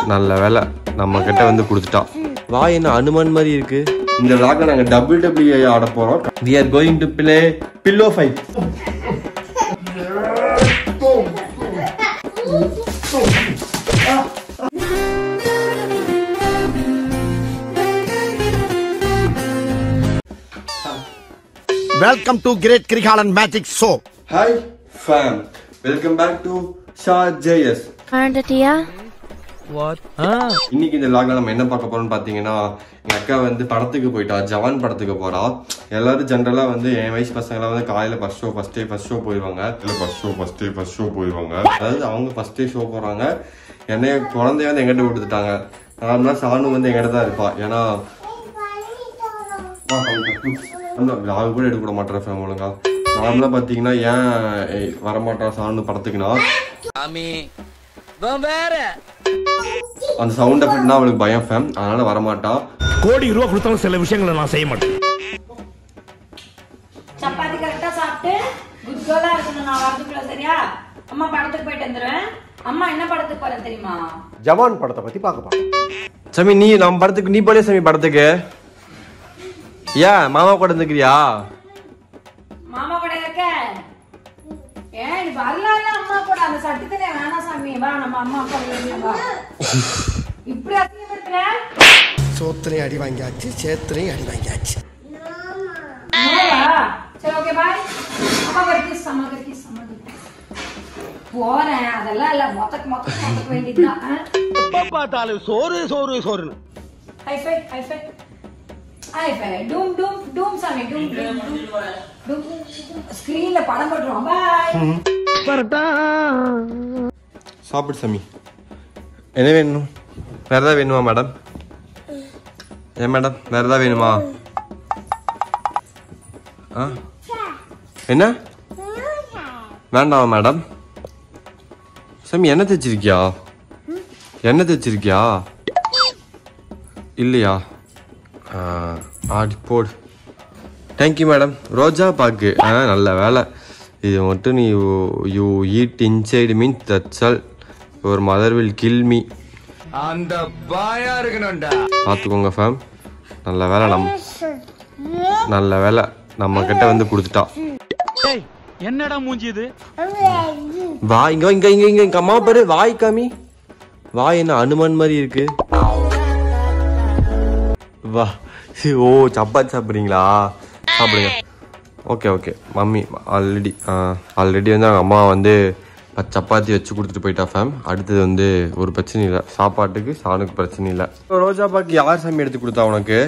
நல்ல வேலை நம்ம கிட்ட வந்து கொடுத்துட்டா வா என்ன அனுமான் மாதிரி இருக்கு இந்த விளாக நாங்க டபுள் டபிள்யூ ஆட போறோம் we are going to play pillow fight welcome to great Kirikalan magic show hi fame welcome back to Sha JS வந்துட்டியா இன்னைக்கு இந்த vlogல நம்ம என்ன பார்க்க போறோம்னு பாத்தீங்கன்னா எங்க அக்கா வந்து படத்துக்கு போயிட்டா ஜவான் படத்துக்கு போறா எல்லாரும் ஜென்ரலா வந்து என் வயசு பசங்களாம் வந்து காலையில first show first day first show போயிருவாங்க இல்ல first show first day first show போயிருவாங்க அதாவது அவங்க ஃபர்ஸ்ட் டே ஷோ போறாங்க என்னைய குழந்தைய வந்து எங்கிட்ட விட்டுட்டாங்க நார்மலா சாணு வந்து எங்கிட்ட தான் இருப்பா ஏன்னா vlog கூட எடுக்க விட மாட்டேன் ஃபேம் ஒழுங்கா நார்மலா பாத்தீங்கன்னா ஏன் ஏய், வரமாட்டான் சாணு படத்துக்குன்னா அந்த சவுண்ட் எஃபெக்ட்னா அவளுக்கு பயம் ஃபேம் அதனால வரமாட்டா கோடி ரூபா கொடுத்தாலும் சில விஷயங்களை நான் செய்ய மாட்டேன் சப்பாத்தி கரெக்டா சாப்பிட்டு குட் கேர்லா இருக்கணும் நான் வரதுக்குள்ள சரியா அம்மா படத்துக்கு போயிட்டு வந்துருவேன் அம்மா என்ன படத்துக்கு போறேன் தெரியுமா ஜவான் படத்தை பத்தி பார்க்க போறோம் சாமி நீ நம்ம படத்துக்கு நீ போலே சாமி படத்துக்கு ஏன் மாமா கூட இருந்துக்கிறியா மாமா கூட இருக்க ஏன் இது வரலாறுல அம்மா கூட அந்த சட்டத்திலே வேணாம் சாமி வா நம்ம அம்மா அப்பா வெளியே வா இப்படி அசிங்கப்படுத்துற சோத்திரையும் அடி வாங்கியாச்சு சேத்திரையும் அடி வாங்கியாச்சு நோவா? சரி ஓகே பாய் அம்மா கிஸ் அம்மா கிஸ் அம்மா kiss. போறேன் அதெல்லாம் இல்ல மொத்தக்கு மொத்தக்கு மொத்தக்கு வேண்டியதுதான் ஆ? பார்த்தாலும் சோறு சோறு சோறுன்னு hi fi hi fi hi fi டூம் டூம் டூம் சாமி டூம் டூம் டூம் டூம் ஸ்கிரீன்ல படம் போட்டுருவோம் பாய் சாப்பிடு சாமி என்ன வேணும் வேற ஏதாவது வேணுமா மேடம் ஏன் மேடம் வேற ஏதாவது வேணுமா ஆ என்ன வேண்டாமா மேடம் சாமி என்ன தைச்சிருக்கியா என்ன தைச்சிருக்கியா இல்லையா ஆ, ஆடி போடு தேங்க்யூ மேடம் ரோஜா பாக்கு ஆ நல்ல வேலை இது மட்டும் நீ யூ ஈட் இன்சைடு மீன் தட்சல் ஒரு மதர் வில் கில் மீ அந்த பாயா இருக்கணும்டா பார்த்துக்கோங்க ஃபேம் நல்ல வேலை நம் நல்ல வேலை நம்ம கிட்ட வந்து கொடுத்துட்டா என்னடா மூஞ்சி இது வா இங்க வா, இங்க இங்க இங்க இங்க அம்மா பாரு வாய் காமி வாய் என்ன அனுமான் மாதிரி இருக்கு வா சி, ஓ சப்பாத்தி சாப்பிட்றீங்களா சாப்பிடுங்க okay okay mummy already already வந்து அவங்க அம்மா வந்து பத்து சப்பாத்தி வச்சு கொடுத்துட்டு போயிட்டா ஃபேம் அடுத்தது வந்து ஒரு பிரச்சனை இல்லை சாப்பாட்டுக்கு சாணுக்கு பிரச்சனை இல்லை ரோஜா பாக்கு யார் சாமி எடுத்து கொடுத்தா உனக்கு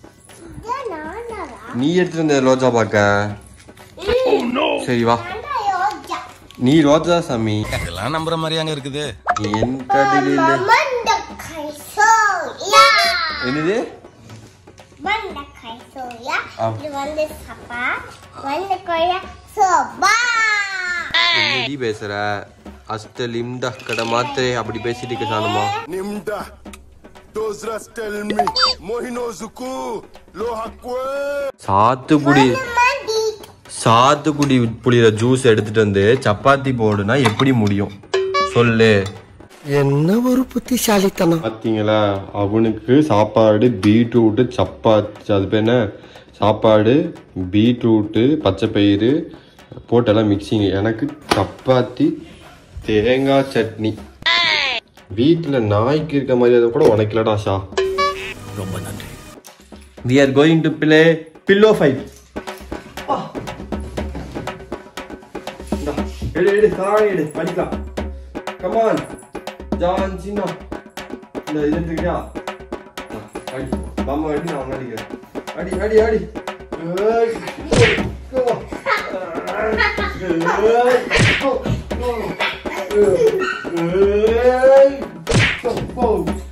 நீ எடுத்துட்டு வந்த ரோஜா பாக்க சரி வா நீ ரோஜா சாமி இதெல்லாம் நம்புற மாதிரியாங்க இருக்குது என் கடலில் என்னது ஆ. இது வந்து சப்பா வந்து கொய்யா சோபா என்னடி பேசுற அஸ்தலிம் கடை மாத்திரை அப்படி பேசிட்டு இருக்க சாணுமா Nimda. Those rats tell me. Mohino Zuku. Lohakwe. சாத்துக்குடி சாத்துக்குடி புளியிற ஜூஸ் எடுத்துட்டு வந்து சப்பாத்தி போடுனா எப்படி முடியும் சொல்லு என்ன ஒரு புத்திசாலித்தனம் பார்த்தீங்களா அவனுக்கு சாப்பாடு பீட்ரூட்டு சப்பாத்தி அது பேர் என்ன சாப்பாடு பீட்ரூட்டு பச்சை பயிறு போட்டெல்லாம் மிக்சிங் எனக்கு சப்பாத்தி தேங்காய் சட்னி வீட்டில் நாய்க்கு இருக்க மாதிரி அதை கூட உனக்குலடா ஷா ரொம்ப நன்றி we are going to play pillow fight எடு எடு சாணி எடு படிக்கலாம் கமான் ஜான் சின்ன இந்த இது எடுத்துக்கியா அடி பாம்பா அடி நான் அவனை அடிக்கிறேன் அடி அடி அடி ஏய், go, go. ஏய், go, go. ஏய், go, go.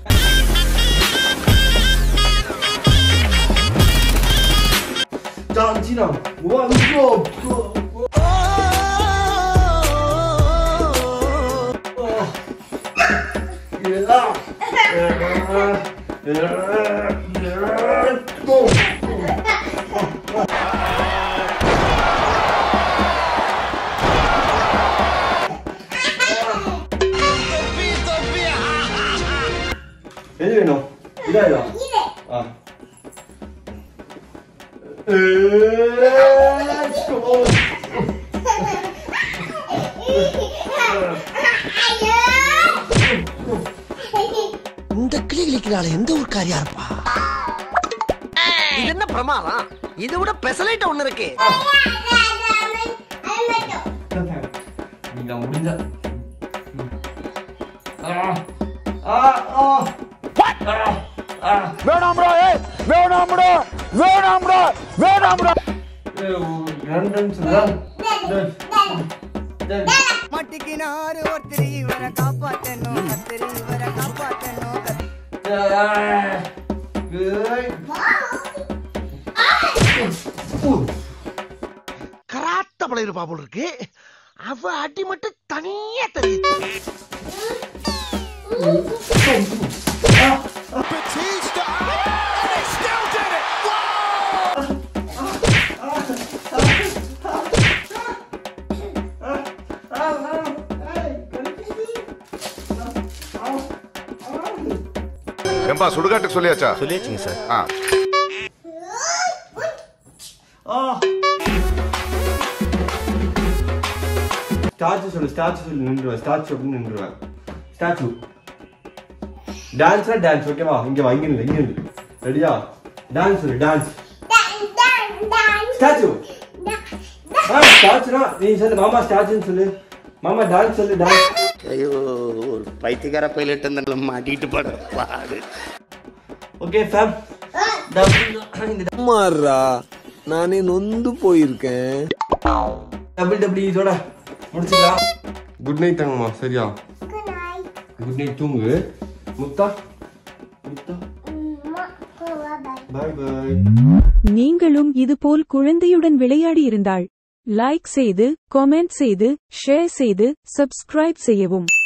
John Cena, one go, go, go. எது வேணும் இதா இதா இது ஆ Let's go. இந்த கிளி கிளிக்கிறாள் எந்த ஒரு காரியா இருப்பா இது என்ன பிரமாதம் இதை விட பெசலைட் ஒண்ணு இருக்கு நீங்க முடிஞ்ச ஆ ஆ ஆ வேணாம்டா ஏய் வேணாம்டா வேணாம்டா வேணாம்டா ரன் சொல்லுங்க மட்டிக்கினாரு ஒருத்தர் இவரை காப்பாத்தணும் கத்திரி இவரை காப்பாத்தணும் கராத்த பழையிருப்பா போல இருக்கு அவ அடி மட்டும் தனியா தெரியுது ஏம்பா சுடுகாட்டுக்கு சொல்லியாச்சா சொல்லியாச்சுங்க சார் ஆ ஸ்டாச்சு சொல்லு ஸ்டாச்சு சொல்லு நின்றுவேன் ஸ்டாச்சு அப்படின்னு நின்றுவேன் ஸ்டாச்சு டான்ஸ்னா டான்ஸ் ஓகேவா இங்க வா இங்க நில்லு இங்க நில்லு ரெடியா டான்ஸ் சொல்லு டான்ஸ் ஸ்டாச்சு ஆ ஸ்டாச்சுனா நீ சொல்லு மாமா ஸ்டாச்சுன்னு சொல்லு மாமா டான்ஸ் சொல்லு டான்ஸ் ஐயோ ஒரு பைத்தியக்கார பைலட் அந்த மாட்டிட்டு பட பாடு ஓகே ஃபேம் மாறா நானே நொந்து போயிருக்கேன் டபுள் டபுள் இதோட முடிச்சுக்கலாம் குட் நைட் தங்கம்மா சரியா குட் நைட் தூங்கு முத்தா முத்தா பாய் பாய் நீங்களும் இதுபோல் குழந்தையுடன் விளையாடி இருந்தால் லைக் செய்து காமெண்ட் செய்து ஷேர் செய்து சப்ஸ்கிரைப் செய்யவும்